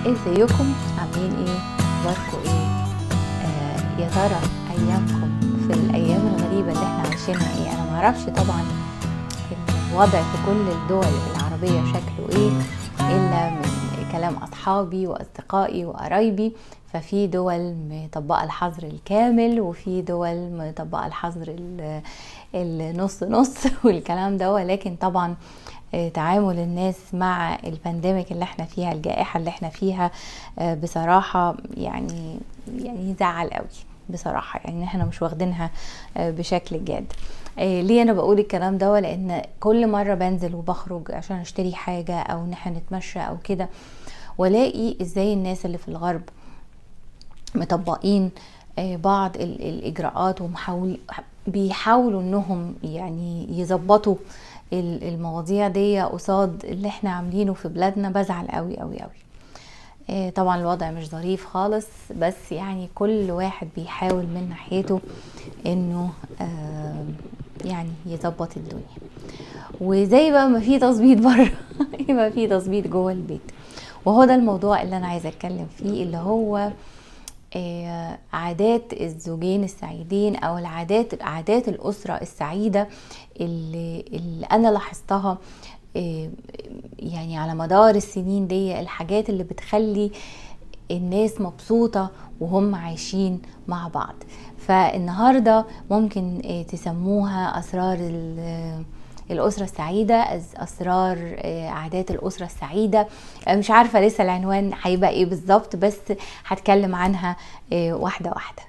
ازيكم عاملين ايه اخباركم ايه آه يا ترى ايامكم في الايام الغريبه اللي احنا عايشينها ايه انا معرفش طبعا الوضع في كل الدول العربيه شكله ايه الا من كلام اصحابي واصدقائي وقرايبي ففي دول مطبقه الحظر الكامل وفي دول مطبقه الحظر النص نص والكلام ده ولكن طبعا تعامل الناس مع البانديميك اللي احنا فيها الجائحة اللي احنا فيها بصراحة يعني يعني زعل قوي بصراحة يعني احنا مش واخدينها بشكل جاد ليه انا بقول الكلام ده لان كل مرة بنزل وبخرج عشان اشتري حاجة او ان احنا نتمشى او كده والاقي ازاي الناس اللي في الغرب مطبقين بعض الاجراءات ومحاول بيحاولوا انهم يعني يظبطوا المواضيع دي قصاد اللي احنا عاملينه في بلادنا بزعل قوي قوي قوي طبعا الوضع مش ظريف خالص بس يعني كل واحد بيحاول من ناحيته انه يعني يظبط الدنيا وزي بقى ما في تظبيط بره يبقى في تظبيط جوه البيت وهو ده الموضوع اللي انا عايزه اتكلم فيه اللي هو عادات الزوجين السعيدين او العادات عادات الاسره السعيده اللي, اللي انا لاحظتها يعني على مدار السنين دي الحاجات اللي بتخلي الناس مبسوطه وهم عايشين مع بعض فالنهارده ممكن تسموها اسرار الأسرة السعيدة أسرار عادات الأسرة السعيدة مش عارفة لسه العنوان هيبقى إيه بالظبط بس هتكلم عنها واحدة واحدة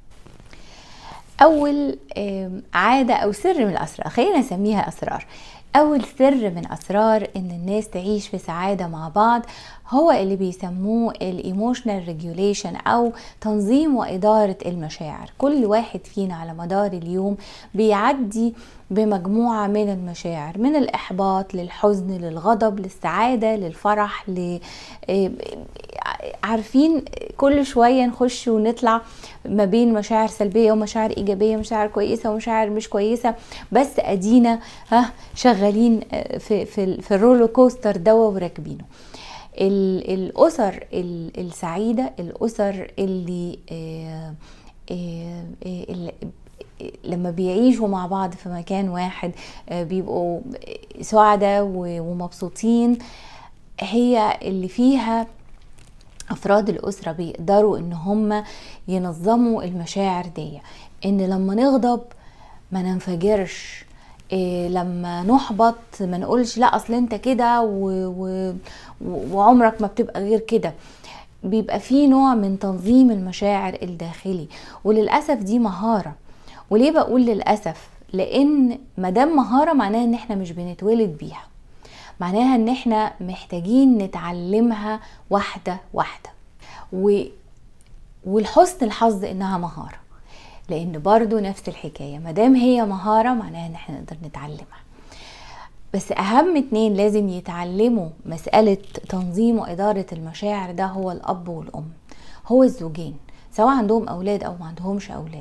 أول عادة أو سر من الأسرار خلينا نسميها أسرار أول سر من أسرار إن الناس تعيش في سعادة مع بعض هو اللي بيسموه الايموشنال ريجوليشن أو تنظيم وإدارة المشاعر كل واحد فينا على مدار اليوم بيعدي بمجموعة من المشاعر من الإحباط للحزن للغضب للسعادة للفرح ل... عارفين كل شوية نخش ونطلع ما بين مشاعر سلبية ومشاعر إيجابية مشاعر كويسة ومشاعر مش كويسة بس أدينا ها شغالين في, في, في الرولر كوستر دوا وراكبينه الأسر السعيدة الأسر اللي, اللي لما بيعيشوا مع بعض في مكان واحد بيبقوا سعداء ومبسوطين هي اللي فيها افراد الاسره بيقدروا ان هم ينظموا المشاعر دي ان لما نغضب ما ننفجرش إيه لما نحبط ما نقولش لا اصل انت كده وعمرك ما بتبقى غير كده بيبقى في نوع من تنظيم المشاعر الداخلي وللاسف دي مهاره وليه بقول للاسف لان مادام مهاره معناها ان احنا مش بنتولد بيها معناها ان احنا محتاجين نتعلمها واحده واحده و... والحسن الحظ انها مهاره لان برضو نفس الحكايه مادام هي مهاره معناها ان احنا نقدر نتعلمها بس اهم اتنين لازم يتعلموا مساله تنظيم واداره المشاعر ده هو الاب والام هو الزوجين سواء عندهم اولاد او ما عندهمش اولاد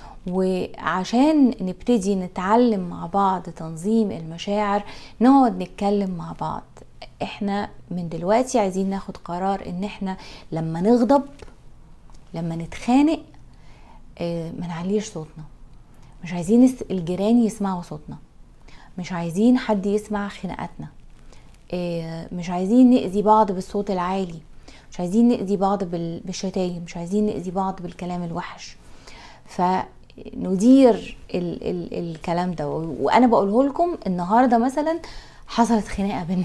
وعشان نبتدي نتعلم مع بعض تنظيم المشاعر نقعد نتكلم مع بعض احنا من دلوقتي عايزين ناخد قرار ان احنا لما نغضب لما نتخانق اه ما نعليش صوتنا مش عايزين الجيران يسمعوا صوتنا مش عايزين حد يسمع خناقاتنا اه مش عايزين نأذي بعض بالصوت العالي مش عايزين نأذي بعض بالشتايم مش عايزين نأذي بعض بالكلام الوحش ف ندير ال ال الكلام ده وانا بقوله لكم النهارده مثلا حصلت خناقه بينا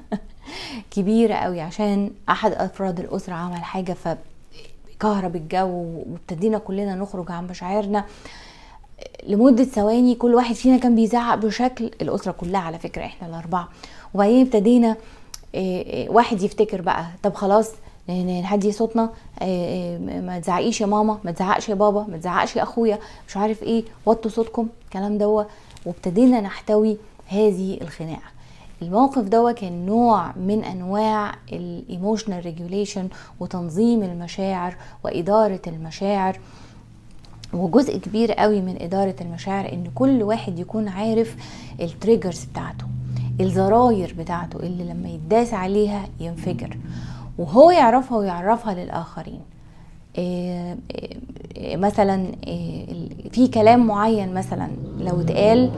كبيره قوي عشان احد افراد الاسره عمل حاجه فكهرب الجو وابتدينا كلنا نخرج عن مشاعرنا لمده ثواني كل واحد فينا كان بيزعق بشكل الاسره كلها على فكره احنا الاربعه وبعدين ابتدينا واحد يفتكر بقى طب خلاص نهدي صوتنا ما تزعقيش يا ماما ما تزعقش يا بابا ما تزعقش يا اخويا مش عارف ايه وطوا صوتكم الكلام دوا وابتدينا نحتوي هذه الخناقه الموقف دوا كان نوع من انواع الايموشنال ريجوليشن وتنظيم المشاعر واداره المشاعر وجزء كبير قوي من اداره المشاعر ان كل واحد يكون عارف التريجرز بتاعته الزراير بتاعته اللي لما يتداس عليها ينفجر وهو يعرفها ويعرفها للآخرين إيه إيه مثلا إيه في كلام معين مثلا لو اتقال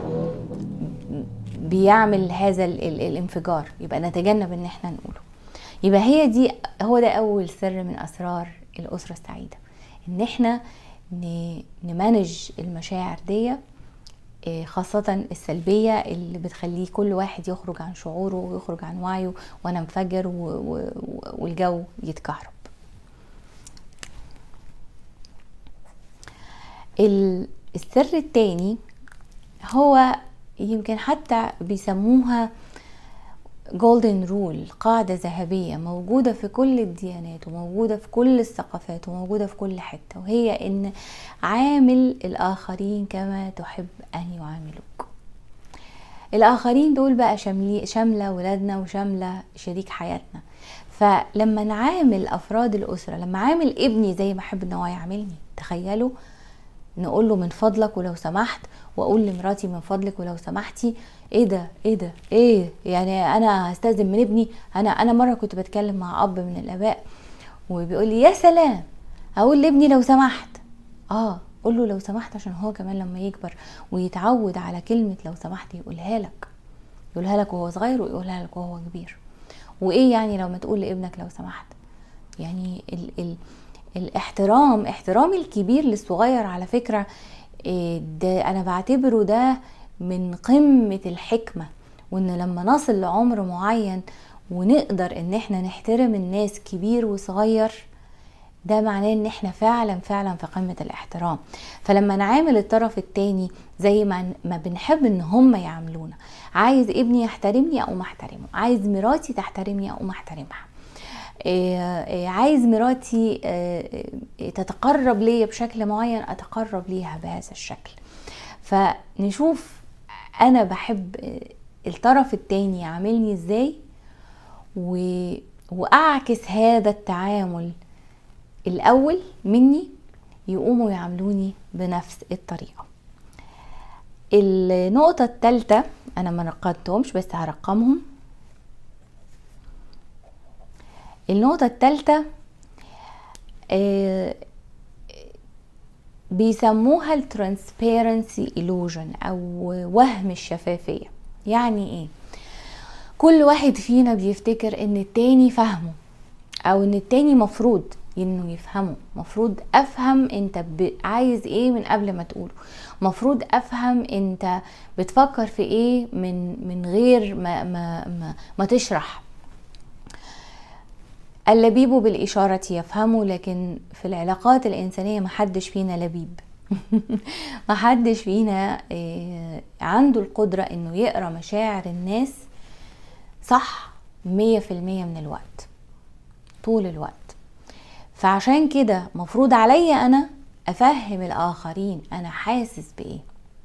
بيعمل هذا الانفجار يبقى نتجنب ان احنا نقوله يبقى هي دي هو ده اول سر من اسرار الاسره السعيده ان احنا نمانج المشاعر دي خاصة السلبية اللي بتخليه كل واحد يخرج عن شعوره ويخرج عن وعيه وانا انفجر والجو يتكهرب السر التاني هو يمكن حتى بيسموها جولدن رول قاعدة ذهبية موجودة في كل الديانات وموجودة في كل الثقافات وموجودة في كل حتة وهي ان عامل الاخرين كما تحب ان يعاملوك الاخرين دول بقى شاملة ولادنا وشاملة شريك حياتنا فلما نعامل افراد الاسرة لما عامل ابني زي ما احب ان هو يعاملني تخيلوا نقول له من فضلك ولو سمحت واقول لمراتي من فضلك ولو سمحتي ايه ده ايه ده ايه يعني انا هستاذن من ابني انا انا مره كنت بتكلم مع اب من الاباء وبيقول لي يا سلام اقول لابني لو سمحت اه قول له لو سمحت عشان هو كمان لما يكبر ويتعود على كلمه لو سمحت يقولها لك يقولها لك وهو صغير ويقولها لك وهو كبير وايه يعني لو ما تقول لابنك لو سمحت يعني ال ال الاحترام احترام الكبير للصغير على فكره ده انا بعتبره ده من قمة الحكمة وان لما نصل لعمر معين ونقدر ان احنا نحترم الناس كبير وصغير ده معناه ان احنا فعلا فعلا في قمة الاحترام فلما نعامل الطرف التاني زي ما, ما بنحب ان هم يعاملونا عايز ابني يحترمني او ما احترمه عايز مراتي تحترمني او ما احترمها عايز مراتي تتقرب ليا بشكل معين اتقرب ليها بهذا الشكل فنشوف انا بحب الطرف التاني يعاملني ازاي و... واعكس هذا التعامل الاول مني يقوموا يعاملوني بنفس الطريقه النقطة الثالثة أنا ما رقمتهمش بس هرقمهم النقطة الثالثة آه بيسموها الترانسبيرنسي illusion او وهم الشفافية يعني ايه كل واحد فينا بيفتكر ان التاني فاهمه او ان التاني مفروض انه يفهمه مفروض افهم انت عايز ايه من قبل ما تقوله مفروض افهم انت بتفكر في ايه من من غير ما ما ما, ما تشرح اللبيب بالإشارة يفهمه لكن في العلاقات الإنسانية محدش فينا لبيب محدش فينا عنده القدرة إنه يقرأ مشاعر الناس صح مية في المية من الوقت طول الوقت فعشان كده مفروض عليا أنا أفهم الآخرين أنا حاسس بإيه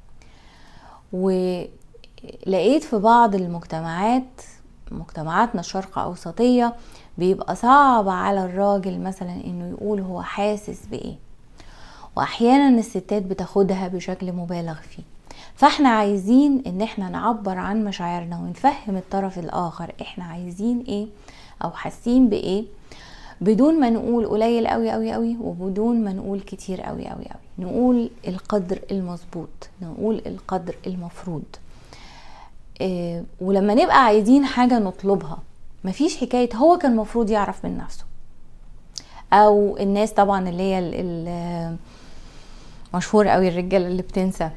ولقيت في بعض المجتمعات مجتمعاتنا الشرق أوسطية بيبقى صعب على الراجل مثلا انه يقول هو حاسس بايه واحيانا الستات بتاخدها بشكل مبالغ فيه فاحنا عايزين ان احنا نعبر عن مشاعرنا ونفهم الطرف الاخر احنا عايزين ايه او حاسين بايه بدون ما نقول قليل قوي قوي قوي وبدون ما نقول كتير قوي قوي قوي نقول القدر المظبوط نقول القدر المفروض إيه ولما نبقى عايزين حاجه نطلبها مفيش حكايه هو كان المفروض يعرف من نفسه او الناس طبعا اللي هي مشهور قوي الرجاله اللي بتنسى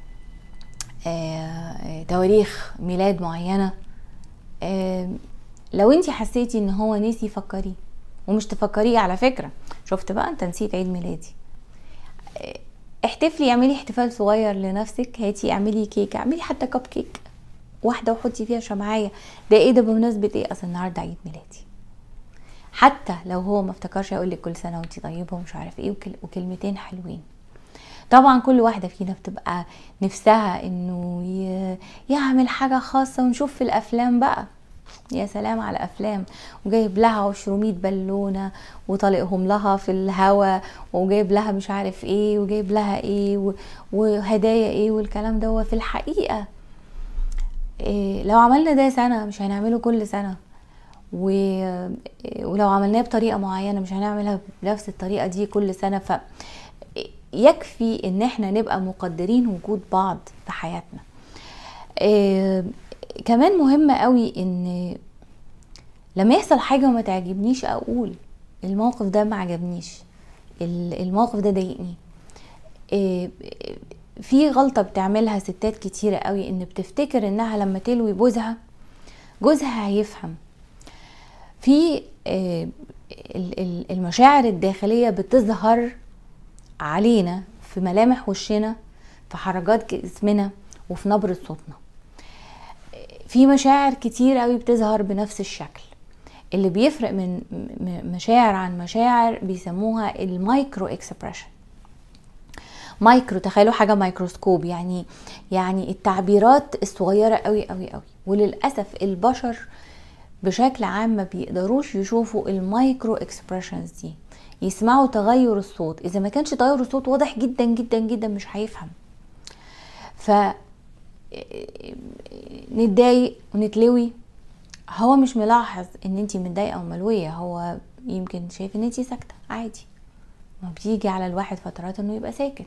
تواريخ ميلاد معينه لو انت حسيتي ان هو نسي فكريه ومش تفكريه على فكره شفت بقى انت نسيت عيد ميلادي احتفلي اعملي احتفال صغير لنفسك هاتي اعملي كيك اعملي حتى كب كيك واحده وحطي فيها شمعيه ده ايه ده بمناسبه ايه اصل النهارده عيد ميلادي حتى لو هو ما افتكرش هيقول لك كل سنه وانت طيبه ومش عارف ايه وكل وكلمتين حلوين طبعا كل واحدة فينا بتبقى نفسها انه يعمل حاجة خاصة ونشوف في الافلام بقى يا سلام على افلام وجايب لها 200 بالونه وطلقهم لها في الهوا وجايب لها مش عارف ايه وجايب لها ايه وهدايا ايه والكلام ده في الحقيقه إيه لو عملنا ده سنه مش هنعمله كل سنه ولو عملناه بطريقة معينة مش هنعملها بنفس الطريقة دي كل سنة ف يكفي ان احنا نبقى مقدرين وجود بعض في حياتنا آه كمان مهم قوي ان لما يحصل حاجة وما تعجبنيش اقول الموقف ده ما عجبنيش الموقف ده ضايقني آه في غلطة بتعملها ستات كتيرة قوي ان بتفتكر انها لما تلوي جوزها جوزها هيفهم في آه المشاعر الداخلية بتظهر علينا في ملامح وشنا في حركات جسمنا وفي نبرة صوتنا في مشاعر كتير قوي بتظهر بنفس الشكل اللي بيفرق من مشاعر عن مشاعر بيسموها المايكرو اكسبريشن مايكرو تخيلوا حاجه مايكروسكوب يعني يعني التعبيرات الصغيره قوي قوي قوي وللاسف البشر بشكل عام ما بيقدروش يشوفوا المايكرو اكسبريشنز دي يسمعوا تغير الصوت اذا ما كانش تغير الصوت واضح جدا جدا جدا مش هيفهم ف نتضايق ونتلوي هو مش ملاحظ ان انتي متضايقه وملويه هو يمكن شايف ان انتي ساكته عادي ما بتيجي على الواحد فترات انه يبقى ساكت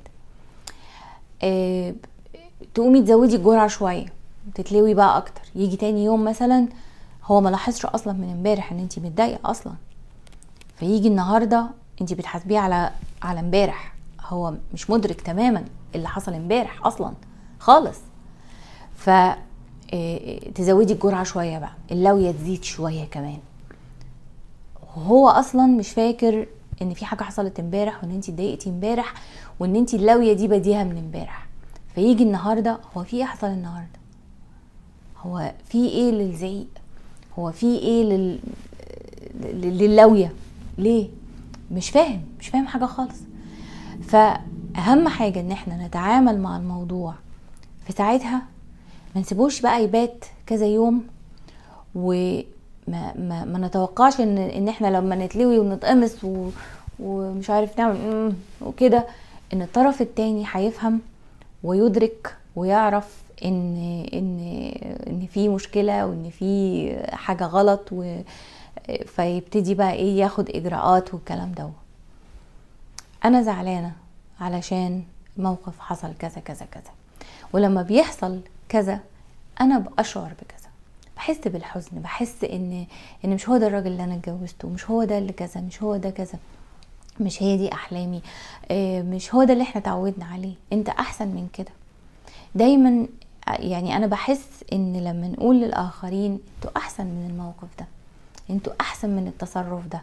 اه تقومي تزودي الجرعه شويه تتلوي بقى اكتر يجي تاني يوم مثلا هو ما لاحظش اصلا من امبارح ان انتي متضايقه اصلا فيجي النهارده انت بتحاسبيه على على امبارح هو مش مدرك تماما اللي حصل امبارح اصلا خالص ف تزودي الجرعه شويه بقى اللويه تزيد شويه كمان هو اصلا مش فاكر ان في حاجه حصلت امبارح وان انت اتضايقتي امبارح وان انت اللويه دي بديها من امبارح فيجي النهارده هو في ايه حصل النهارده هو في ايه للزعيق هو في ايه لل للويه ليه مش فاهم مش فاهم حاجه خالص فاهم حاجه ان احنا نتعامل مع الموضوع في ساعتها ما نسيبوش بقى يبات كذا يوم وما ما, ما نتوقعش ان ان احنا لما نتلوي ونتقمص و ومش عارف نعمل وكده ان الطرف التاني هيفهم ويدرك ويعرف ان ان ان في مشكله وان في حاجه غلط و فيبتدي بقى ايه ياخد اجراءات والكلام ده انا زعلانه علشان موقف حصل كذا كذا كذا ولما بيحصل كذا انا بأشعر بكذا بحس بالحزن بحس ان ان مش هو ده الراجل اللي انا اتجوزته مش هو ده اللي كذا مش هو ده كذا مش هي دي احلامي مش هو ده اللي احنا تعودنا عليه انت احسن من كده دايما يعني انا بحس ان لما نقول للاخرين انتوا احسن من الموقف ده انتوا احسن من التصرف ده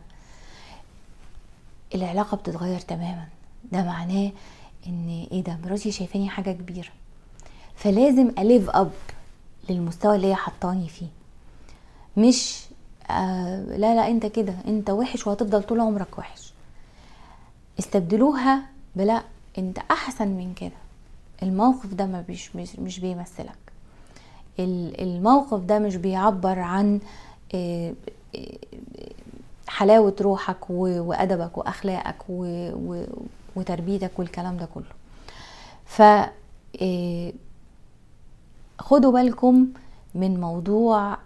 العلاقه بتتغير تماما ده معناه ان ايه ده مراتي شايفاني حاجه كبيره فلازم اليف اب للمستوى اللي هي حطاني فيه مش آه لا لا انت كده انت وحش وهتفضل طول عمرك وحش استبدلوها بلا انت احسن من كده الموقف ده ما بيش مش, مش بيمثلك الموقف ده مش بيعبر عن حلاوة روحك وأدبك وأخلاقك وتربيتك والكلام ده كله ف خدوا بالكم من موضوع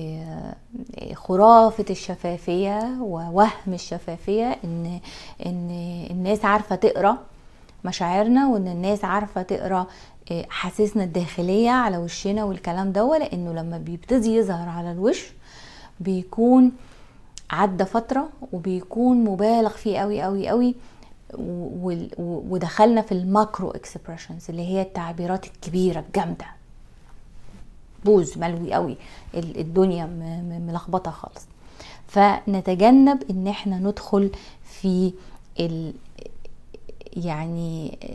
خرافة الشفافية ووهم الشفافية ان ان الناس عارفة تقرا مشاعرنا وان الناس عارفة تقرا حاسسنا الداخلية على وشنا والكلام ده لانه لما بيبتدي يظهر على الوش بيكون عدى فترة وبيكون مبالغ فيه قوي قوي قوي ودخلنا في الماكرو اكسبريشنز اللي هي التعبيرات الكبيرة الجامدة بوز ملوي قوي الدنيا ملخبطة خالص فنتجنب ان احنا ندخل في ال يعني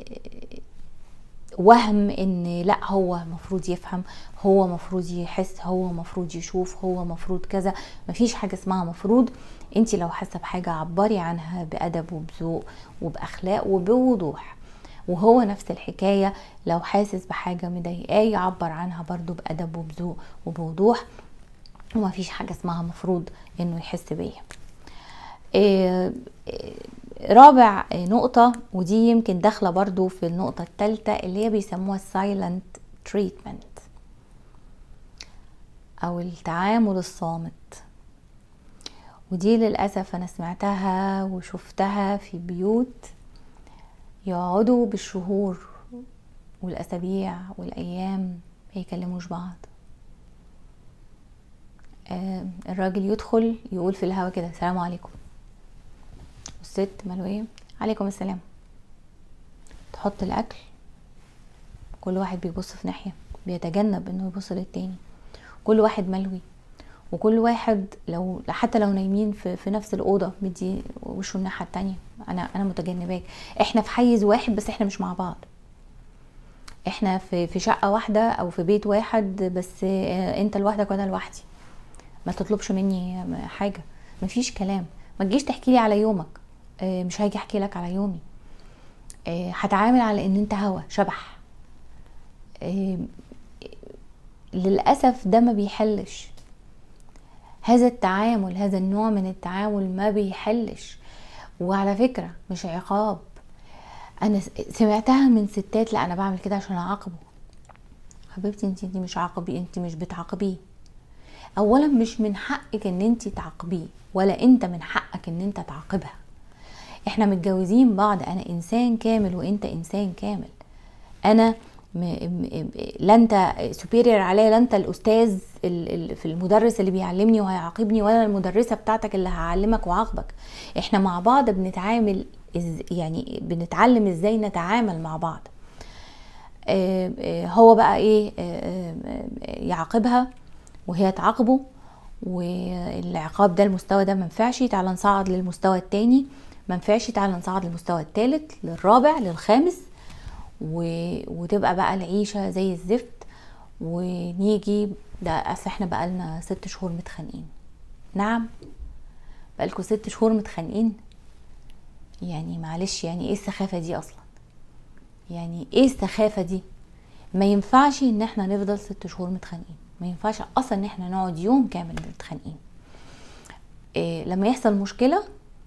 وهم ان لا هو مفروض يفهم هو مفروض يحس هو مفروض يشوف هو مفروض كذا مفيش حاجه اسمها مفروض انت لو حاسه بحاجه عبري عنها بادب وبذوق وباخلاق وبوضوح وهو نفس الحكايه لو حاسس بحاجه مضايقاه يعبر عنها برضو بادب وبذوق وبوضوح ومفيش حاجه اسمها مفروض انه يحس بيها إيه رابع نقطة ودي يمكن داخلة برضو في النقطة الثالثة اللي هي بيسموها السايلنت تريتمنت أو التعامل الصامت ودي للأسف أنا سمعتها وشفتها في بيوت يقعدوا بالشهور والأسابيع والأيام ما يكلموش بعض آه الراجل يدخل يقول في الهوا كده السلام عليكم والست مالوية عليكم السلام تحط الأكل كل واحد بيبص في ناحية بيتجنب انه يبص للتاني كل واحد ملوي وكل واحد لو حتى لو نايمين في, في نفس الاوضه مدي وشه الناحيه التانية انا انا متجنباك احنا في حيز واحد بس احنا مش مع بعض احنا في في شقه واحده او في بيت واحد بس انت لوحدك وانا لوحدي ما تطلبش مني حاجه مفيش كلام ما تجيش تحكي لي على يومك مش هاجي احكي لك على يومي هتعامل على ان انت هوا شبح للاسف ده ما بيحلش هذا التعامل هذا النوع من التعامل ما بيحلش وعلى فكرة مش عقاب انا سمعتها من ستات لا انا بعمل كده عشان اعاقبه حبيبتي انت انت مش عاقبي انت مش بتعاقبيه اولا مش من حقك ان انت تعاقبيه ولا انت من حقك ان انت تعاقبها احنا متجوزين بعض انا انسان كامل وانت انسان كامل انا لا انت سوبيريور عليا لا انت الاستاذ في المدرس اللي بيعلمني وهيعاقبني ولا المدرسه بتاعتك اللي هعلمك وعاقبك احنا مع بعض بنتعامل يعني بنتعلم ازاي نتعامل مع بعض هو بقى ايه يعاقبها وهي تعاقبه والعقاب ده المستوى ده منفعش تعالى نصعد للمستوى التاني منفعش تعالى نصعد للمستوى التالت للرابع للخامس و... وتبقى بقى العيشه زي الزفت ونيجي ده اصل احنا بقالنا ست شهور متخانقين نعم بقالكوا ست شهور متخانقين يعني معلش يعني ايه السخافه دي اصلا يعني ايه السخافه دي ما ينفعش ان احنا نفضل ست شهور متخانقين ما ينفعش اصلا ان احنا نقعد يوم كامل متخانقين إيه لما يحصل مشكله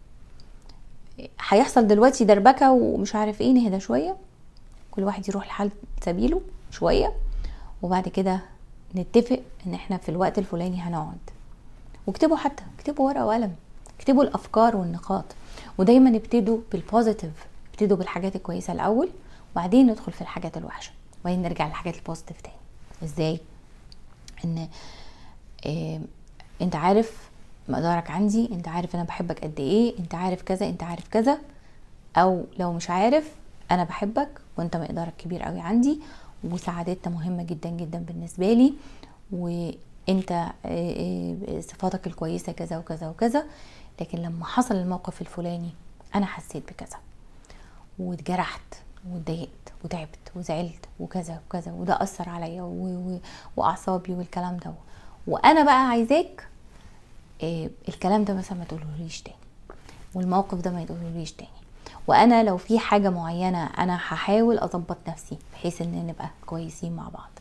هيحصل دلوقتي دربكه ومش عارف ايه نهدى شويه كل واحد يروح لحال سبيله شويه وبعد كده نتفق ان احنا في الوقت الفلاني هنقعد واكتبوا حتى اكتبوا ورقه وقلم اكتبوا الافكار والنقاط ودايما ابتدوا بالبوزيتيف ابتدوا بالحاجات الكويسه الاول وبعدين ندخل في الحاجات الوحشه وبعدين نرجع للحاجات البوزيتيف تاني ازاي ان إيه انت عارف مقدارك عندي انت عارف انا بحبك قد ايه انت عارف كذا انت عارف كذا او لو مش عارف انا بحبك وانت مقدارك كبير قوي عندي وسعادتنا مهمه جدا جدا بالنسبه لي وانت صفاتك الكويسه كذا وكذا وكذا لكن لما حصل الموقف الفلاني انا حسيت بكذا واتجرحت واتضايقت وتعبت وزعلت وكذا وكذا وده اثر عليا واعصابي والكلام ده وانا بقى عايزاك الكلام ده مثلا ما تقولهوليش تاني والموقف ده ما يتقولهوليش تاني وانا لو في حاجه معينه انا هحاول اظبط نفسي بحيث ان نبقى كويسين مع بعض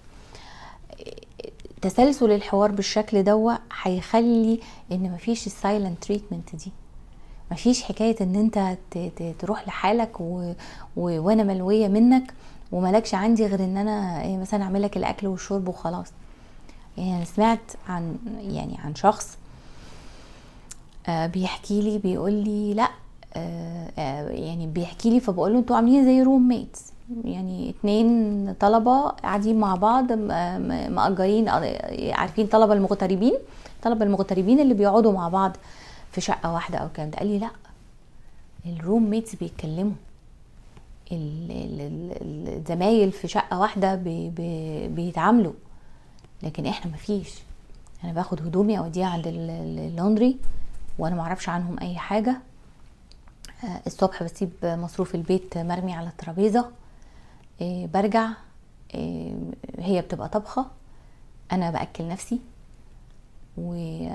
تسلسل الحوار بالشكل ده هيخلي ان مفيش السايلنت تريتمنت دي مفيش حكايه ان انت تروح لحالك و... و... وانا ملويه منك وملكش عندي غير ان انا مثلا اعمل لك الاكل والشرب وخلاص يعني انا سمعت عن يعني عن شخص بيحكي لي بيقول لي لا يعني بيحكي لي فبقول له انتوا عاملين زي روم ميتس يعني اتنين طلبة قاعدين مع بعض مأجرين عارفين طلبة المغتربين طلبة المغتربين اللي بيقعدوا مع بعض في شقة واحدة او كلام ده قال لي لا الروم ميتس بيتكلموا الزمايل في شقة واحدة بي بي بيتعاملوا لكن احنا مفيش انا باخد هدومي اوديها عند اللوندري وانا معرفش عنهم اي حاجة الصبح بسيب مصروف البيت مرمي على الترابيزه إيه برجع إيه هي بتبقى طبخه انا باكل نفسي و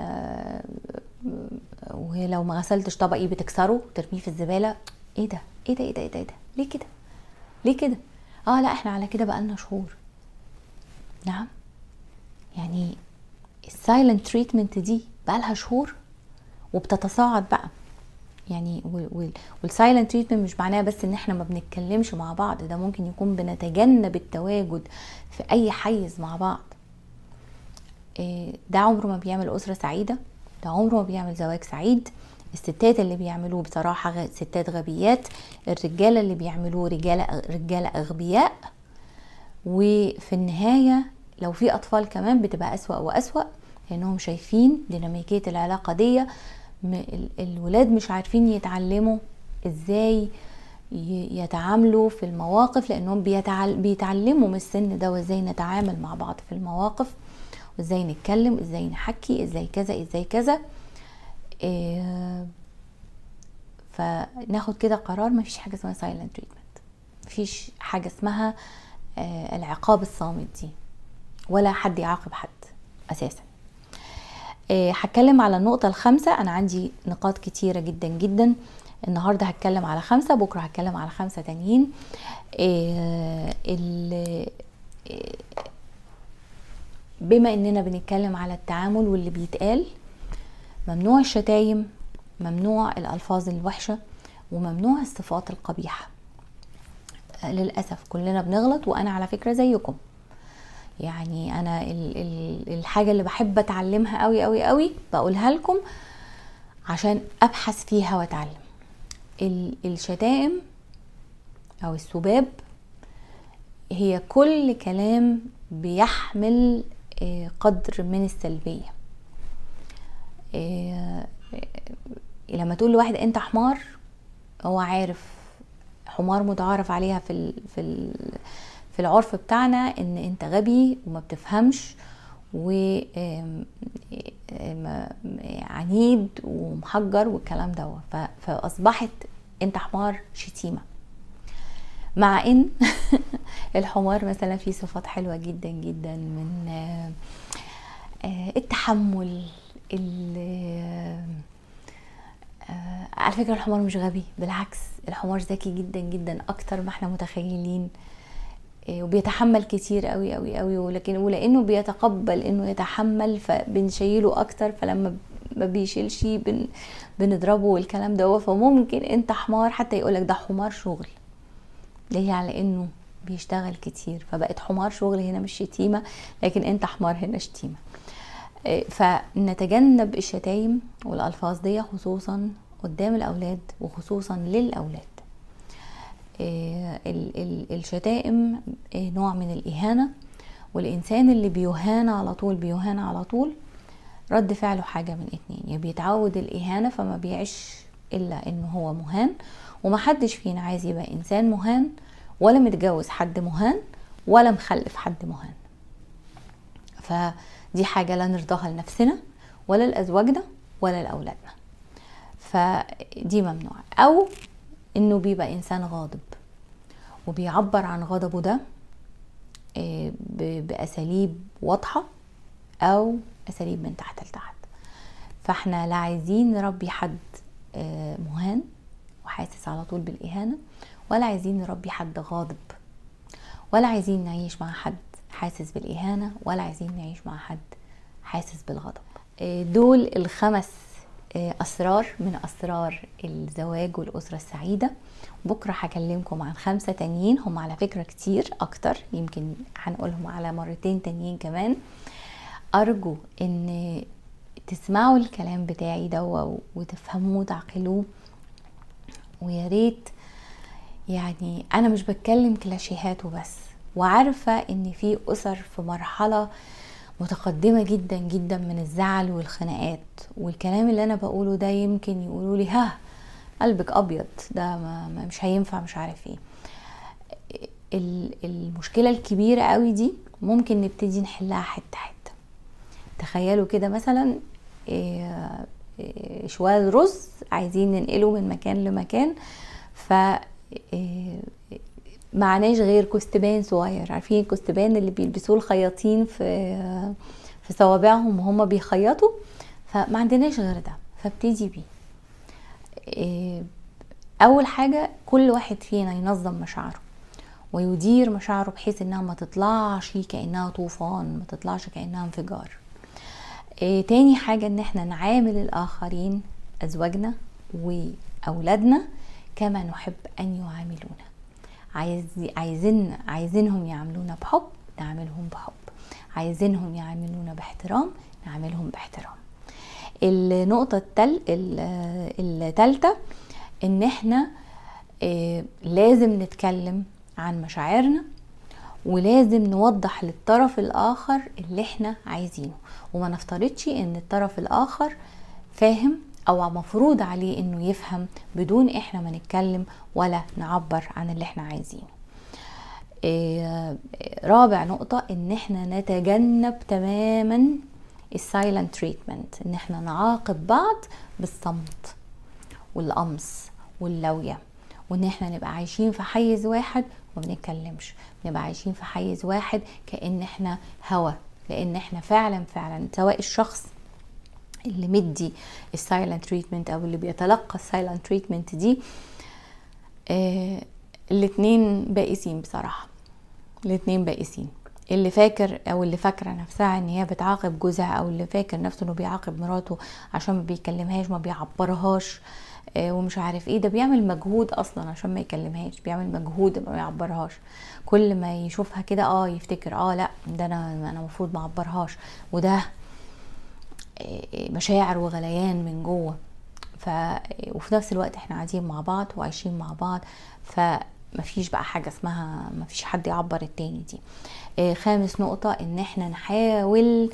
وهي لو ما غسلتش طبقي بتكسره وترميه في الزباله ايه ده ايه ده ايه ده ايه ده, إيه ده؟ ليه كده ليه كده اه لا احنا على كده بقالنا شهور نعم يعني السايلنت تريتمنت دي بقالها شهور وبتتصاعد بقى يعني والسايلنت تريتمنت مش معناها بس ان احنا ما بنتكلمش مع بعض ده ممكن يكون بنتجنب التواجد في اي حيز مع بعض ده عمره ما بيعمل اسره سعيده ده عمره ما بيعمل زواج سعيد الستات اللي بيعملوه بصراحة غ- ستات غبيات الرجالة اللي بيعملوه رجالة رجالة أغبياء وفي النهاية لو في أطفال كمان بتبقى أسوأ وأسوأ لأنهم شايفين ديناميكية العلاقة دي م- ال- الولاد مش عارفين يتعلموا ازاي ي- يتعاملوا في المواقف لانهم بيتعل... بيتعلموا من السن ده وازاي نتعامل مع بعض في المواقف وازاي نتكلم ازاي نحكي ازاي كذا ازاي كذا إيه فناخد كده قرار مفيش حاجه اسمها سايلنت تريتمنت مفيش حاجه اسمها آه، العقاب الصامت دي ولا حد يعاقب حد اساسا آه، هتكلم على النقطة الخامسة أنا عندي نقاط كتيرة جدا جدا النهاردة هتكلم على خمسة بكرة هتكلم على خمسة تانيين آه، ال- آه، بما اننا بنتكلم على التعامل واللي بيتقال ممنوع الشتايم ممنوع الألفاظ الوحشة وممنوع الصفات القبيحة آه، للأسف كلنا بنغلط وأنا على فكرة زيكم يعني انا ال ال الحاجه اللي بحب اتعلمها قوي قوي قوي بقولها لكم عشان ابحث فيها واتعلم ال الشتائم او السباب هي كل كلام بيحمل آه، قدر من السلبيه آه، آه، لما تقول لواحد انت حمار هو عارف حمار متعارف عليها في ال في ال في العرف بتاعنا ان انت غبي وما بتفهمش و آم، آم، عنيد ومحجر والكلام ده ف- فاصبحت انت حمار شتيمه مع ان الحمار مثلا فيه صفات حلوه جدا جدا من آه، آه، التحمل ال- آه، على فكره الحمار مش غبي بالعكس الحمار ذكي جدا جدا اكتر ما احنا متخيلين إيه، وبيتحمل كتير قوي قوي قوي ولكن ولانه بيتقبل انه يتحمل فبنشيله اكتر فلما ما بيشيلش بن بنضربه والكلام ده فممكن انت حمار حتى يقولك ده حمار شغل ليه على انه بيشتغل كتير فبقت حمار شغل هنا مش شتيمه لكن انت حمار هنا شتيمه إيه، فنتجنب الشتايم والالفاظ دي خصوصا قدام الاولاد وخصوصا للاولاد آه، ال- ال- الشتائم آه، نوع من الإهانة والإنسان اللي بيهان على طول بيهان على طول رد فعله حاجة من اتنين يا بيتعود الإهانة فما بيعيش إلا إنه هو مهان ومحدش فينا عايز يبقى إنسان مهان ولا متجوز حد مهان ولا مخلف حد مهان فدي حاجة لا نرضاها لنفسنا ولا لأزواجنا ولا لأولادنا فدي ممنوعة أو إنه بيبقى إنسان غاضب وبيعبر عن غضبه ده آه، ب- بأساليب واضحة أو أساليب من تحت لتحت فاحنا لا عايزين نربي حد آه، مهان وحاسس على طول بالإهانة ولا عايزين نربي حد غاضب ولا عايزين نعيش مع حد حاسس بالإهانة ولا عايزين نعيش مع حد حاسس بالغضب آه، دول الخمس آه، أسرار من أسرار الزواج والأسرة السعيدة بكرة هكلمكم عن خمسة تانيين هم على فكرة كتير أكتر يمكن هنقولهم على مرتين تانيين كمان أرجو إن تسمعوا الكلام بتاعي ده و- وتفهموه وتعقلوه ويا ريت يعني انا مش بتكلم كلاشيهات وبس وعارفه ان في اسر في مرحله متقدمه جدا جدا من الزعل والخناقات والكلام اللي انا بقوله ده يمكن يقولوا لي ها قلبك ابيض ده ما ما- مش هينفع مش عارف ايه ال- المشكله الكبيره قوي دي ممكن نبتدي نحلها حته حته تخيلوا كده مثلا إيه، إيه، شوال رز عايزين ننقله من مكان لمكان ف إيه، معناش غير كستبان صغير عارفين الكستبان اللي بيلبسوه الخياطين في في صوابعهم وهم بيخيطوا فما عندناش غير ده فابتدي بيه إيه، اول حاجه كل واحد فينا ينظم مشاعره ويدير مشاعره بحيث انها ما تطلعش كانها طوفان ما تطلعش كانها انفجار إيه تاني حاجة ان احنا نعامل الاخرين ازواجنا واولادنا كما نحب ان يعاملونا عايز عايزين عايزينهم يعاملونا بحب نعاملهم بحب عايزينهم يعاملونا باحترام نعاملهم باحترام النقطة التل التالتة ان احنا آه، لازم نتكلم عن مشاعرنا ولازم نوضح للطرف الاخر اللي احنا عايزينه وما نفترضش ان الطرف الاخر فاهم او مفروض عليه انه يفهم بدون احنا ما نتكلم ولا نعبر عن اللي احنا عايزينه آه، رابع نقطة ان احنا نتجنب تماما السايلنت تريتمنت ان احنا نعاقب بعض بالصمت والقمص واللوية وان احنا نبقى عايشين في حيز واحد وما بنتكلمش نبقى عايشين في حيز واحد كأن احنا هوا لان احنا فعلا فعلا سواء الشخص اللي مدي السايلنت تريتمنت او اللي بيتلقى السايلنت تريتمنت دي آه الاتنين بائسين بصراحة الاتنين بائسين اللي فاكر او اللي فاكره نفسها ان هي بتعاقب جوزها او اللي فاكر نفسه انه بيعاقب مراته عشان ما بيكلمهاش ما بيعبرهاش آه، ومش عارف ايه ده بيعمل مجهود اصلا عشان ما يكلمهاش بيعمل مجهود ما يعبرهاش كل ما يشوفها كده اه يفتكر اه لا ده انا انا المفروض ما اعبرهاش وده آه، مشاعر وغليان من جوه ف وفي نفس الوقت احنا قاعدين مع بعض وعايشين مع بعض فمفيش بقى حاجه اسمها مفيش حد يعبر التاني دي آه، خامس نقطه ان احنا نحاول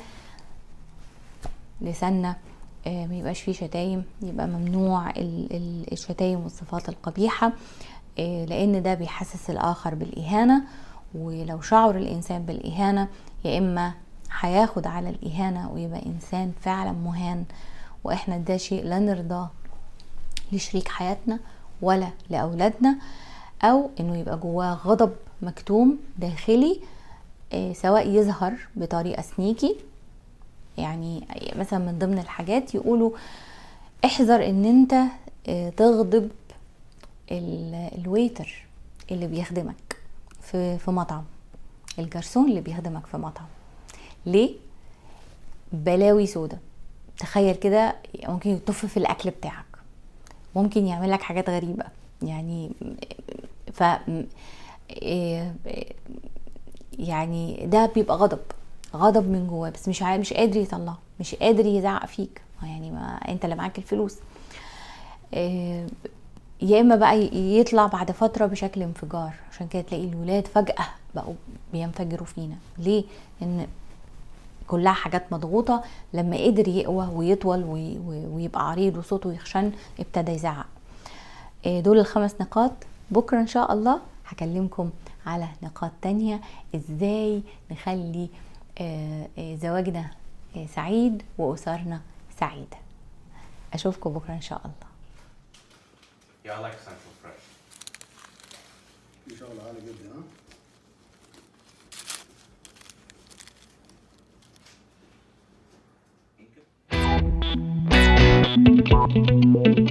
لساننا ما يبقاش فيه شتايم يبقى ممنوع الشتايم والصفات القبيحة لأن ده بيحسس الآخر بالإهانة ولو شعر الإنسان بالإهانة يا إما هياخد على الإهانة ويبقى إنسان فعلا مهان وإحنا ده شيء لا نرضاه لشريك حياتنا ولا لأولادنا أو إنه يبقى جواه غضب مكتوم داخلي سواء يظهر بطريقة سنيكي يعني مثلا من ضمن الحاجات يقولوا احذر ان انت آه، تغضب الويتر اللي بيخدمك في في مطعم الجرسون اللي بيخدمك في مطعم ليه بلاوي سودا تخيل كده ممكن يطف في الاكل بتاعك ممكن يعمل لك حاجات غريبه يعني ف آه، يعني ده بيبقى غضب غضب من جواه بس مش مش قادر يطلعه مش قادر يزعق فيك يعني ما انت اللي معاك الفلوس آه، يا اما بقى يطلع بعد فتره بشكل انفجار عشان كده تلاقي الولاد فجاه بقوا بينفجروا فينا ليه ان كلها حاجات مضغوطه لما قدر يقوى ويطول ويبقى عريض وصوته يخشن ابتدى يزعق آه، دول الخمس نقاط بكره ان شاء الله هكلمكم على نقاط تانية ازاي نخلي آه، آه، زواجنا آه، سعيد وأسرنا سعيدة أشوفكم بكرة إن شاء الله Yeah, I like Central Fresh. إن شاء الله عالي جدا ها